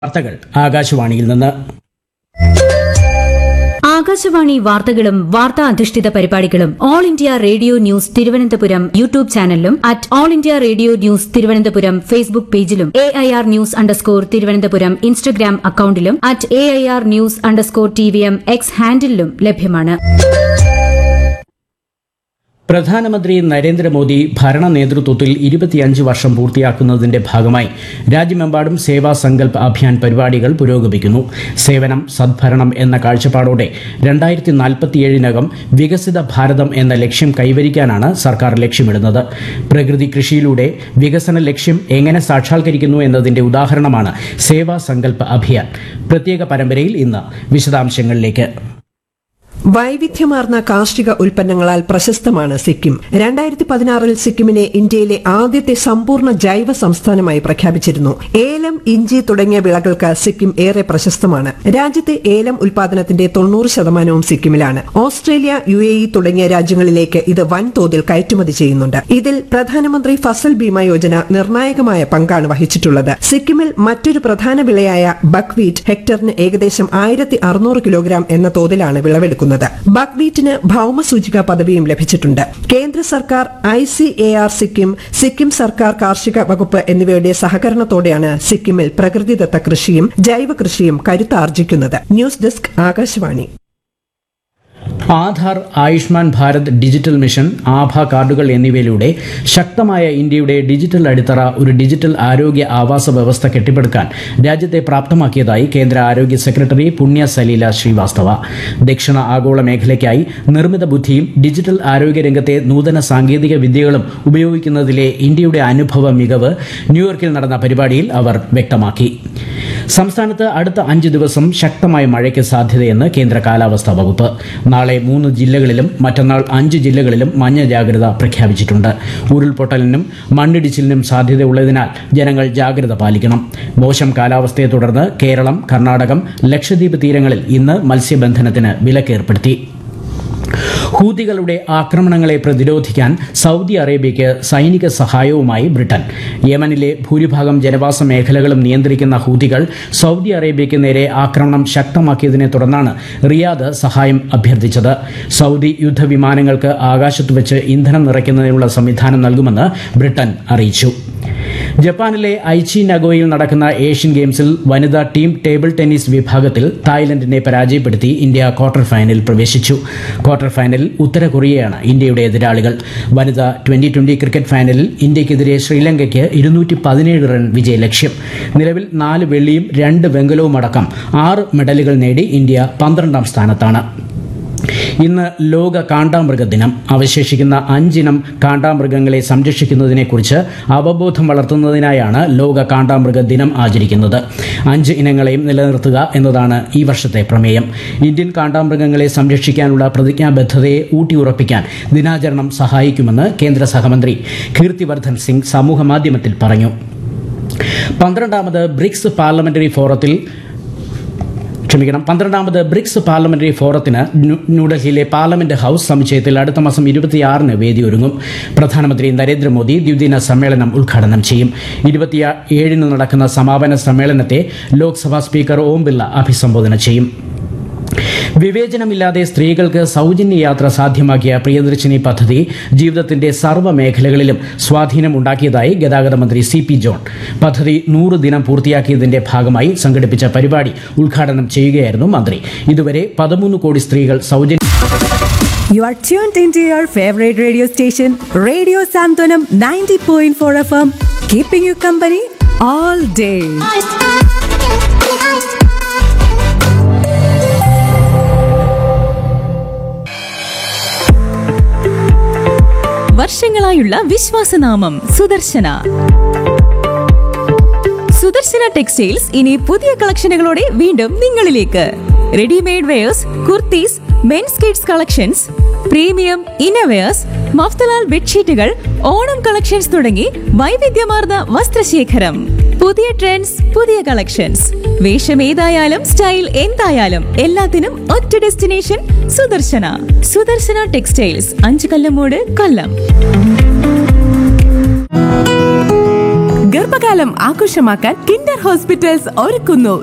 വാർത്തകൾ ആകാശവാണിയിൽ നിന്ന് ആകാശവാണി വാർത്തകളും വാർത്താ അധിഷ്ഠിത പരിപാടികളും All India Radio news Thiruvananthapuram YouTube ചാനലിലും at All India Radio news Thiruvananthapuram Facebook പേജിലും A I R news underscore Thiruvananthapuram Instagram അക്കൌണ്ടിലും at A I R news underscore T V M X ഹാൻഡിലും ലഭ്യമാണ് പ്രധാനമന്ത്രി നരേന്ദ്രമോദി ഭരണ നേതൃത്വത്തിൽ ഇരുപത്തിയഞ്ച് വർഷം പൂർത്തിയാക്കുന്നതിന്റെ ഭാഗമായി രാജ്യമെമ്പാടും സേവാ സങ്കൽപ് അഭിയാൻ പരിപാടികൾ പുരോഗമിക്കുന്നു സേവനം സദ്ഭരണം എന്ന കാഴ്ചപ്പാടോടെ രണ്ടായിരത്തി നാൽപ്പത്തിയേഴിനകം വികസിത ഭാരതം എന്ന ലക്ഷ്യം കൈവരിക്കാനാണ് സർക്കാർ ലക്ഷ്യമിടുന്നത് പ്രകൃതി കൃഷിയിലൂടെ വികസന ലക്ഷ്യം എങ്ങനെ സാക്ഷാത്കരിക്കുന്നു എന്നതിന്റെ ഉദാഹരണമാണ് സേവാ സങ്കൽപ് അഭിയാൻ പ്രത്യേക പരമ്പരയിൽ ഇന്ന് വിശദാംശങ്ങളിലേക്ക് വൈവിധ്യമാർന്ന കാർഷിക ഉൽപ്പന്നങ്ങളാൽ പ്രശസ്തമാണ് സിക്കിം രണ്ടായിരത്തി പതിനാറിൽ സിക്കിമിനെ ഇന്ത്യയിലെ ആദ്യത്തെ സമ്പൂർണ്ണ ജൈവ സംസ്ഥാനമായി പ്രഖ്യാപിച്ചിരുന്നു ഏലം ഇഞ്ചി തുടങ്ങിയ വിളകൾക്ക് സിക്കിം ഏറെ പ്രശസ്തമാണ് രാജ്യത്തെ ഏലം ഉൽപാദനത്തിന്റെ തൊണ്ണൂറ് ശതമാനവും സിക്കിമിലാണ് ഓസ്ട്രേലിയ യു എ ഇ തുടങ്ങിയ രാജ്യങ്ങളിലേക്ക് ഇത് വൻതോതിൽ കയറ്റുമതി ചെയ്യുന്നുണ്ട് ഇതിൽ പ്രധാനമന്ത്രി ഫസൽ ബീമ യോജന നിർണായകമായ പങ്കാണ് വഹിച്ചിട്ടുള്ളത് സിക്കിമിൽ മറ്റൊരു പ്രധാന വിളയായ ബക്വീറ്റ് ഹെക്ടറിന് ഏകദേശം ആയിരത്തി അറുന്നൂറ് കിലോഗ്രാം എന്ന തോതിലാണ് വിളവെടുക്കുന്നത് ബക്വീറ്റിന് ഭൌമസൂചിക പദവിയും ലഭിച്ചിട്ടുണ്ട് കേന്ദ്ര സർക്കാർ I C A R Sikkim Sikkim സർക്കാർ കാർഷിക വകുപ്പ് എന്നിവയുടെ സഹകരണത്തോടെയാണ് സിക്കിമിൽ പ്രകൃതിദത്ത കൃഷിയും ജൈവ കൃഷിയും കരുത്താർജിക്കുന്നത് news desk Akashvani Aadhaar Ayushman Bharat digital mission ആഭ കാർഡുകൾ എന്നിവയിലൂടെ ശക്തമായ ഇന്ത്യയുടെ ഡിജിറ്റൽ അടിത്തറ ഒരു ഡിജിറ്റൽ ആരോഗ്യ ആവാസ വ്യവസ്ഥ കെട്ടിപ്പടുക്കാൻ രാജ്യത്തെ പ്രാപ്തമാക്കിയതായി കേന്ദ്ര ആരോഗ്യ സെക്രട്ടറി പുണ്യ സലീല ശ്രീവാസ്തവ ദക്ഷിണ ആഗോള മേഖലയ്ക്കായി നിർമ്മിത ബുദ്ധിയും ഡിജിറ്റൽ ആരോഗ്യ രംഗത്തെ നൂതന സാങ്കേതിക വിദ്യകളും ഉപയോഗിക്കുന്നതിലെ ഇന്ത്യയുടെ അനുഭവ മികവ് ന്യൂയോർക്കിൽ നടന്ന പരിപാടിയിൽ അവർ വ്യക്തമാക്കി സംസ്ഥാനത്ത് അടുത്ത അഞ്ച് ദിവസം ശക്തമായ മഴയ്ക്ക് സാധ്യതയെന്ന് കേന്ദ്ര കാലാവസ്ഥാ വകുപ്പ് നാളെ മൂന്ന് ജില്ലകളിലും മറ്റന്നാൾ അഞ്ച് ജില്ലകളിലും മഞ്ഞ ജാഗ്രത പ്രഖ്യാപിച്ചിട്ടുണ്ട് ഉരുൾപൊട്ടലിനും മണ്ണിടിച്ചിലിനും സാധ്യതയുള്ളതിനാൽ ജനങ്ങൾ ജാഗ്രത പാലിക്കണം മോശം കാലാവസ്ഥയെ തുടർന്ന് കേരളം കർണാടകം ലക്ഷദ്വീപ് തീരങ്ങളിൽ ഇന്ന് മത്സ്യബന്ധനത്തിന് വിലക്കേർപ്പെടുത്തി ഹൂതികളുടെ ആക്രമണങ്ങളെ പ്രതിരോധിക്കാൻ സൗദി അറേബ്യയ്ക്ക് സൈനിക സഹായവുമായി ബ്രിട്ടൻ യമനിലെ ഭൂരിഭാഗം ജനവാസ മേഖലകളും നിയന്ത്രിക്കുന്ന ഹൂതികൾ സൗദി അറേബ്യയ്ക്ക് നേരെ ആക്രമണം ശക്തമാക്കിയതിനെ തുടർന്നാണ് റിയാദ് സഹായം അഭ്യർത്ഥിച്ചത് സൗദി യുദ്ധവിമാനങ്ങൾക്ക് ആകാശത്ത് വെച്ച് ഇന്ധനം നിറയ്ക്കുന്നതിനുള്ള സംവിധാനം നൽകുമെന്ന് ബ്രിട്ടൻ അറിയിച്ചു ജപ്പാനിലെ ഐച്ചി നഗോയിൽ നടക്കുന്ന ഏഷ്യൻ ഗെയിംസിൽ വനിതാ ടീം ടേബിൾ ടെന്നീസ് വിഭാഗത്തിൽ തായ്ലൻഡിനെ പരാജയപ്പെടുത്തി ഇന്ത്യ ക്വാർട്ടർ ഫൈനലിൽ പ്രവേശിച്ചു ക്വാർട്ടർ ഫൈനലിൽ ഉത്തര കൊറിയയാണ് ഇന്ത്യയുടെ എതിരാളികൾ വനിതാ ട്വന്റി ട്വന്റി ക്രിക്കറ്റ് ഫൈനലിൽ ഇന്ത്യക്കെതിരെ ശ്രീലങ്കയ്ക്ക് ഇരുന്നൂറ്റി പതിനേഴ് റൺ വിജയലക്ഷ്യം നിലവിൽ നാല് വെള്ളിയും രണ്ട് വെങ്കലവും അടക്കം ആറ് മെഡലുകൾ നേടി ഇന്ത്യ പന്ത്രണ്ടാം സ്ഥാനത്താണ് ഇന്ന് ലോക കാണ്ടാമൃഗ ദിനം അവശേഷിക്കുന്ന അഞ്ചിനം കാണ്ടാമൃഗങ്ങളെ സംരക്ഷിക്കുന്നതിനെക്കുറിച്ച് അവബോധം വളർത്തുന്നതിനായാണ് ലോക കാണ്ടാമൃഗ ദിനം ആചരിക്കുന്നത് അഞ്ച് ഇനങ്ങളെയും നിലനിർത്തുക എന്നതാണ് ഈ വർഷത്തെ പ്രമേയം ഇന്ത്യൻ കാണ്ടാമൃഗങ്ങളെ സംരക്ഷിക്കാനുള്ള പ്രതിജ്ഞാബദ്ധതയെ ഊട്ടിയുറപ്പിക്കാൻ ദിനാചരണം സഹായിക്കുമെന്ന് കേന്ദ്ര സഹമന്ത്രി കീർത്തിവർദ്ധൻ സിംഗ് സമൂഹമാധ്യമത്തിൽ പറഞ്ഞു പന്ത്രണ്ടാമത് ബ്രിക്സ് പാർലമെന്ററി ഫോറത്തിൽ ക്ഷമിക്കണം പന്ത്രണ്ടാമത് ബ്രിക്സ് പാർലമെന്ററി ഫോറത്തിന് ന്യൂ- ന്യൂഡൽഹിയിലെ പാർലമെന്റ് ഹൌസ് സമുച്ചയത്തിൽ അടുത്ത മാസം ഇരുപത്തിയാറിന് വേദിയൊരുങ്ങും പ്രധാനമന്ത്രി നരേന്ദ്രമോദി ദ്വിദിന സമ്മേളനം ഉദ്ഘാടനം ചെയ്യും ഇരുപത്തി ഏഴിന് നടക്കുന്ന സമാപന സമ്മേളനത്തെ ലോക്സഭാ സ്പീക്കർ ഓം ബിർള അഭിസംബോധന ചെയ്യും വിവേചനമില്ലാതെ സ്ത്രീകൾക്ക് സൗജന്യ യാത്ര സാധ്യമാക്കിയ പ്രിയദർശിനി പദ്ധതി ജീവിതത്തിന്റെ സർവ്വ മേഖലകളിലും സ്വാധീനം ഉണ്ടാക്കിയതായി ഗതാഗത മന്ത്രി സി പി ജോൺ പദ്ധതി നൂറ് ദിനം പൂർത്തിയാക്കിയതിന്റെ ഭാഗമായി സംഘടിപ്പിച്ച പരിപാടി ഉദ്ഘാടനം ചെയ്യുകയായിരുന്നു മന്ത്രി ഇതുവരെ പതിമൂന്ന് കോടി സ്ത്രീകൾ സൗജന്യ You are tuned into your favorite radio station, Radio Santonam 90.4 FM, keeping you company all day. വർഷങ്ങളായുള്ള വിശ്വാസനാമം സുദർശന സുദർശന ടെക്സ്റ്റൈൽസ് ഇനി പുതിയ കളക്ഷനുകളോടെ വീണ്ടും നിങ്ങളിലേക്ക് readymade wears kurtis men's kids collections premium innerwears Mafatlal ബെഡ്ഷീറ്റുകൾ ഓണം കളക്ഷൻസ് തുടങ്ങി വൈവിധ്യമാർന്ന വസ്ത്രശേഖരം പുതിയ ട്രെൻഡ്സ് പുതിയ കളക്ഷൻസ് വേഷം ഏതായാലും സ്റ്റൈൽ എന്തായാലും എല്ലാത്തിനും ഒറ്റ ഡെസ്റ്റിനേഷൻ സുദർശന സുദർശന ടെക്സ്റ്റൈൽസ് അഞ്ചു കല്ലമൂട് കൊല്ലം ഗർഭകാലം ആഘോഷമാക്കാൻ കിൻഡർ ഹോസ്പിറ്റൽസ് ഒരുക്കുന്നു